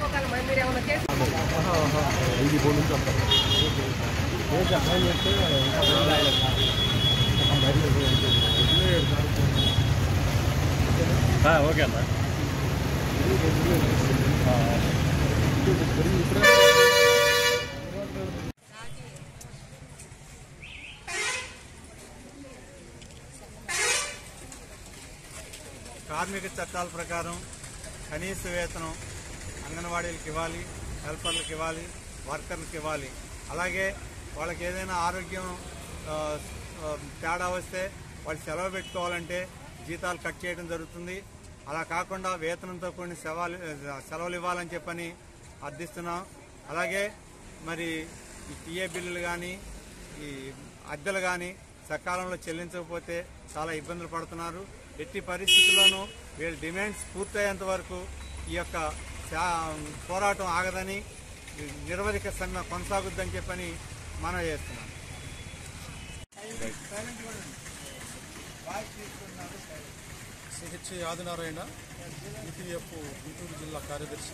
చేసుకోగలం మరి మీరు ఏమైనా చేసి ఓకే అన్న కార్మిక చట్టాల ప్రకారం కనీస వేతనం అంగన్వాడీలకు ఇవ్వాలి హెల్పర్లకు ఇవ్వాలి వర్కర్లకు ఇవ్వాలి అలాగే వాళ్ళకి ఏదైనా ఆరోగ్యం ఆ, ఆ, తేడా వస్తే వాళ్ళు సెలవు పెట్టుకోవాలంటే జీతాలు కట్ చేయడం జరుగుతుంది అలా కాకుండా వేతనంతో కొన్ని సెలవులు సెలవులు ఇవ్వాలని చెప్పని అర్థిస్తున్నాం అలాగే మరి ఈ టీఏ బిల్లులు కానీ ఈ అద్దెలు కానీ సకాలంలో చెల్లించకపోతే చాలా ఇబ్బందులు పడుతున్నారు ఎట్టి పరిస్థితుల్లోనూ వీళ్ళ డిమాండ్స్ పూర్తయ్యేంత వరకు ఈ యొక్క శా- పోరాటం ఆగదని నిర్వధిక సమ్మె కొనసాగుద్దని చెప్పని మనం చేస్తున్నాం సిహెచ్ ఆదినారాయణ ఈపీఎఫ్ గుంటూరు జిల్లా కార్యదర్శి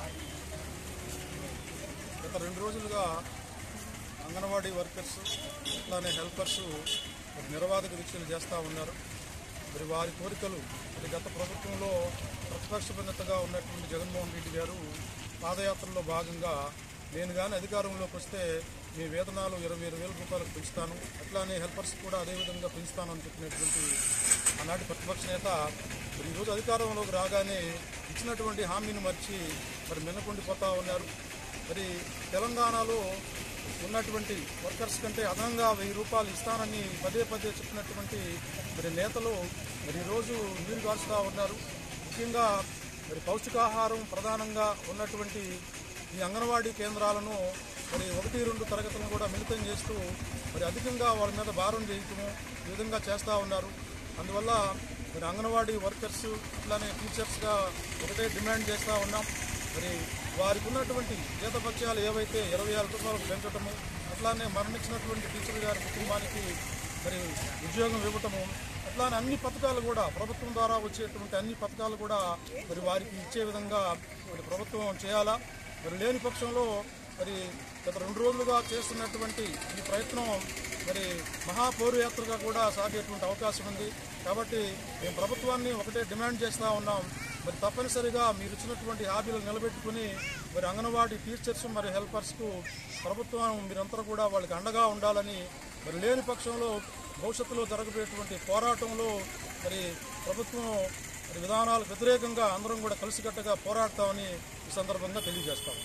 గత రెండు రోజులుగా అంగన్వాడీ వర్కర్స్ అట్లానే హెల్పర్స్ మరి నిరవాధక దీక్షలు చేస్తూ ఉన్నారు మరి వారి కోరికలు మరి గత ప్రభుత్వంలో ప్రతిపక్ష భిన్నతగా ఉన్నటువంటి జగన్మోహన్ రెడ్డి గారు పాదయాత్రలో భాగంగా నేను కానీ అధికారంలోకి వస్తే మీ వేతనాలు ఇరవై ఇరవై వేల రూపాయలకు పెంచుతాను అట్లానే హెల్పర్స్ కూడా అదేవిధంగా పెంచుతానని చెప్పినటువంటి ఆనాటి ప్రతిపక్ష నేత మరి ఈరోజు అధికారంలోకి రాగానే ఇచ్చినటువంటి హామీని మర్చి మరి మిన్నకుండిపోతా ఉన్నారు మరి తెలంగాణలో ఉన్నటువంటి వర్కర్స్ కంటే అదనంగా వెయ్యి రూపాయలు ఇస్తానని పదే పదే చెప్పినటువంటి మరి నేతలు మరి ఈరోజు నీరు కాల్చుతూ ఉన్నారు ముఖ్యంగా మరి పౌష్టికాహారం ప్రధానంగా ఉన్నటువంటి ఈ అంగన్వాడీ కేంద్రాలను మరి ఒకటి రెండు తరగతులను కూడా మిళితం చేస్తూ మరి అధికంగా వాళ్ళ మీద భారం చేయటము ఈ విధంగా చేస్తూ ఉన్నారు అందువల్ల మరి అంగన్వాడీ వర్కర్స్ ఇట్లానే టీచర్స్గా ఒకటే డిమాండ్ చేస్తూ ఉన్నాం మరి వారికి ఉన్నటువంటి జీతపత్యాలు ఏవైతే ఇరవై ఆరు రూపాయలకు పెంచటము అట్లానే మరణించినటువంటి టీచర్ గారి కుటుంబానికి మరి ఉద్యోగం ఇవ్వటము అట్లానే అన్ని పథకాలు కూడా ప్రభుత్వం ద్వారా వచ్చేటువంటి అన్ని పథకాలు కూడా మరి వారికి ఇచ్చే విధంగా మరి ప్రభుత్వం చేయాలా మరి లేని పక్షంలో మరి గత రెండు రోజులుగా చేస్తున్నటువంటి ఈ ప్రయత్నం మరి మహాపౌరయాత్రగా కూడా సాగేటువంటి అవకాశం ఉంది కాబట్టి మేము ప్రభుత్వాన్ని ఒకటే డిమాండ్ చేస్తూ ఉన్నాం మరి తప్పనిసరిగా మీరు ఇచ్చినటువంటి హామీలు నిలబెట్టుకుని మరి అంగన్వాడీ టీచర్స్ మరి హెల్పర్స్కు ప్రభుత్వం మీరంతా కూడా వాళ్ళకి అండగా ఉండాలని మరి లేని పక్షంలో భవిష్యత్తులో జరగబోయేటువంటి పోరాటంలో మరి ప్రభుత్వం మరి విధానాలకు వ్యతిరేకంగా అందరం కూడా కలిసికట్టుగా పోరాడతామని ఈ సందర్భంగా తెలియజేస్తాం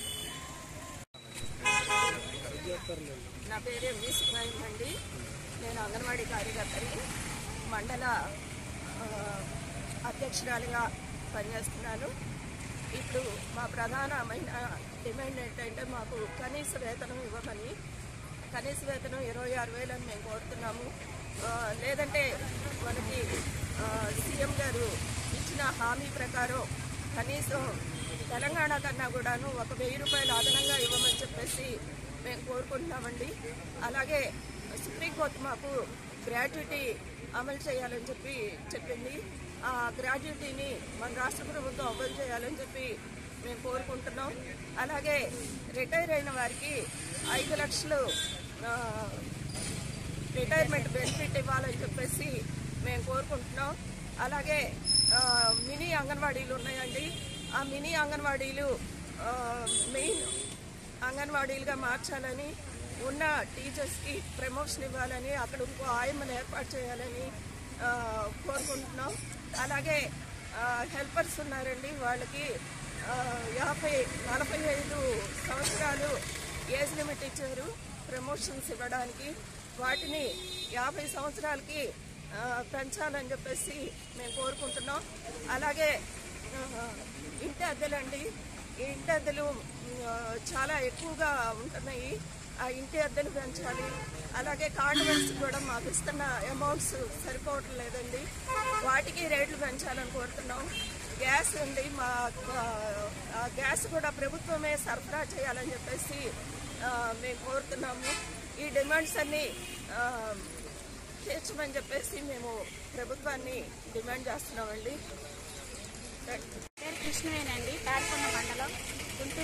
నా పేరు ఎంవి సుబ్రహ్మణ్యం అండి నేను అంగన్వాడీ కార్యకర్తని మండల ఆ, అధ్యక్షురాలిగా పనిచేస్తున్నాను ఇప్పుడు మా ప్రధానమైన డిమాండ్ ఏంటంటే మాకు కనీస వేతనం ఇవ్వమని కనీస వేతనం ఇరవై ఆరు వేలు అని మేము కోరుతున్నాము ఆ, లేదంటే మనకి ఆ, సీఎం గారు ఇచ్చిన హామీ ప్రకారం కనీసం తెలంగాణ కన్నా కూడాను ఒక వెయ్యి రూపాయలు అదనంగా ఇవ్వమని చెప్పేసి మేము కోరుకుంటున్నామండి అలాగే సుప్రీంకోర్టు మాకు గ్రాడ్యుటీ అమలు చేయాలని చెప్పి చెప్పింది ఆ గ్రాడ్యుటీని మన రాష్ట్ర ప్రభుత్వం అమలు చేయాలని చెప్పి మేము కోరుకుంటున్నాం అలాగే రిటైర్ అయిన వారికి ఐదు లక్షలు ఆ, రిటైర్మెంట్ బెనిఫిట్ ఇవ్వాలని చెప్పేసి మేము కోరుకుంటున్నాం అలాగే ఆ, మినీ అంగన్వాడీలు ఉన్నాయండి ఆ మినీ అంగన్వాడీలు ఆ, మెయిన్ అంగన్వాడీలుగా మార్చాలని ఉన్న టీచర్స్కి ప్రమోషన్ ఇవ్వాలని అక్కడ ఇంకో ఆయమ్మను ఏర్పాటు చేయాలని ఆ, కోరుకుంటున్నాం అలాగే ఆ, హెల్పర్స్ ఉన్నారండి వాళ్ళకి ఆ, యాభై నలభై ఐదు సంవత్సరాలు ఏజ్ లిమిట్ ఇచ్చారు ప్రమోషన్స్ ఇవ్వడానికి వాటిని యాభై సంవత్సరాలకి ఆ, పెంచాలని చెప్పేసి మేము కోరుకుంటున్నాం అలాగే ఆ, ఇంటి అద్దెలండి ఈ ఇంటి అద్దెలు ఆ, చాలా ఎక్కువగా ఉంటున్నాయి ఆ ఇంటి అద్దెలు పెంచాలి అలాగే కాండిమెంట్స్ కూడా మాకు ఇస్తున్న అమౌంట్స్ సరిపోవటం లేదండి వాటికి రేట్లు పెంచాలని కోరుతున్నాం గ్యాస్ ఉంది మా ఆ గ్యాస్ కూడా ప్రభుత్వమే సరఫరా చేయాలని చెప్పేసి ఆ, మేము కోరుతున్నాము ఈ డిమాండ్స్ అన్ని ఆ, తీర్చమని చెప్పేసి మేము ప్రభుత్వాన్ని డిమాండ్ చేస్తున్నామండి పేరు కృష్ణవేనండి తాడికొండ మండలం గుంటూరు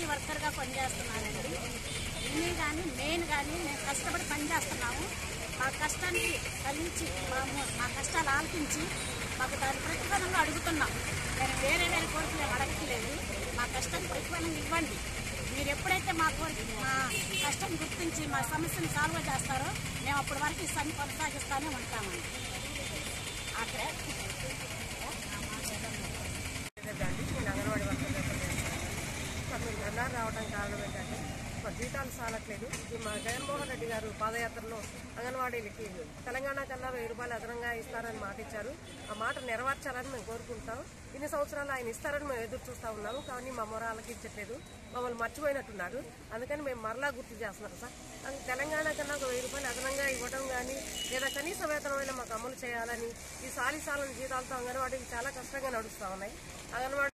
మినీ వర్కర్గా పనిచేస్తున్నానండి మినీ కానీ మెయిన్ కానీ మేము కష్టపడి పనిచేస్తున్నాము మా కష్టానికి కలిగించి మా మా కష్టాలు ఆలకించి మాకు దాని ప్రతిఫలంగా అడుగుతున్నాం నేను వేరే వేరే కోరికలు ఏం అడగట్లేదు మా కష్టాన్ని ప్రతిఫలం ఇవ్వండి మీరు ఎప్పుడైతే మా కోరిక మా కష్టం గుర్తించి మా సమస్యను సాల్వ్ చేస్తారో మేము అప్పటి వరకు ఈ సమ్మె కొనసాగిస్తానే ఉంటామండి అక్కడ లేదండి నేను అంగన్వాడీ వర్కర్ మరి మేము ధర్నాలు రావడం కారణం ఏంటంటే మా జీతాలు సాలట్లేదు ఈ మా జగన్మోహన్ రెడ్డి గారు పాదయాత్రలో అంగన్వాడీలకి తెలంగాణ కన్నా వెయ్యి రూపాయలు అదనంగా ఇస్తారని మాట ఇచ్చారు ఆ మాట నెరవేర్చాలని మేము కోరుకుంటాం ఇన్ని సంవత్సరాలు ఆయన ఇస్తారని మేము ఎదురు చూస్తూ ఉన్నాము కానీ మా మొర ఆలకించట్లేదు మమ్మల్ని మర్చిపోయినట్టున్నారు అందుకని మేము మరలా గుర్తు చేస్తున్నాం సార్ అందుకు తెలంగాణ కన్నా ఒక వెయ్యి రూపాయలు అదనంగా ఇవ్వడం కానీ లేదా కనీస వేతనమైన మాకు అమలు చేయాలని ఈ సాలి సాలని జీతాలతో అంగన్వాడీలు చాలా కష్టంగా నడుస్తూ ఉన్నాయి అంగన్వాడీ